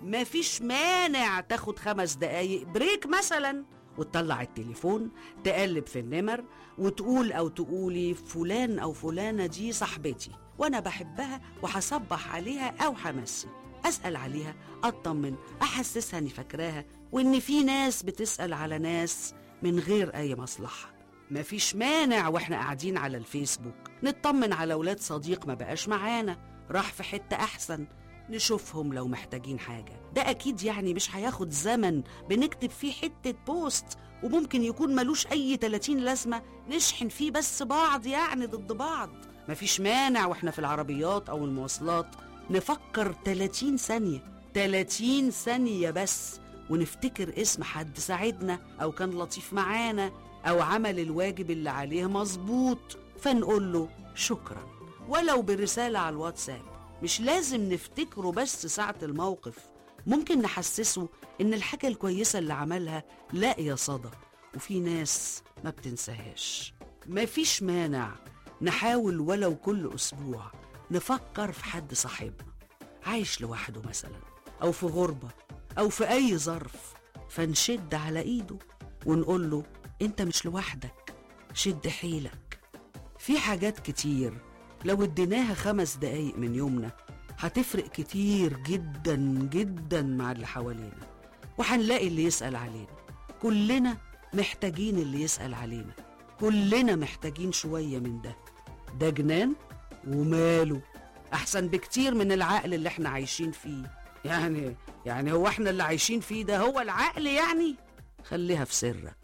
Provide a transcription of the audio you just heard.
مفيش مانع تاخد خمس دقايق بريك مثلا وتطلع التليفون تقلب في النمر وتقول او تقولي فلان او فلانه دي صاحبتي وانا بحبها وهصبح عليها او همسي اسال عليها اطمن احسسها اني فاكراها وان في ناس بتسال على ناس من غير اي مصلحه مفيش مانع واحنا قاعدين على الفيسبوك نطمن على ولاد صديق ما بقاش معانا راح في حته احسن نشوفهم لو محتاجين حاجة ده أكيد يعني مش هياخد زمن بنكتب فيه حتة بوست وممكن يكون ملوش أي 30 لازمة نشحن فيه بس بعض يعني ضد بعض مفيش مانع واحنا في العربيات أو المواصلات نفكر 30 ثانية 30 ثانية بس ونفتكر اسم حد ساعدنا أو كان لطيف معانا أو عمل الواجب اللي عليه مظبوط فنقول له شكرا ولو برسالة على الواتساب مش لازم نفتكره بس ساعة الموقف ممكن نحسسه إن الحاجة الكويسة اللي عملها لاقية صدى وفي ناس ما بتنساهاش مفيش مانع نحاول ولو كل أسبوع نفكر في حد صاحبنا عايش لوحده مثلا أو في غربة أو في أي ظرف فنشد على إيده ونقول له أنت مش لوحدك شد حيلك في حاجات كتير لو اديناها خمس دقايق من يومنا هتفرق كتير جدا جدا مع اللي حوالينا وهنلاقي اللي يسأل علينا كلنا محتاجين اللي يسأل علينا كلنا محتاجين شوية من ده ده جنان وماله أحسن بكتير من العقل اللي احنا عايشين فيه يعني يعني هو احنا اللي عايشين فيه ده هو العقل يعني خليها في سرك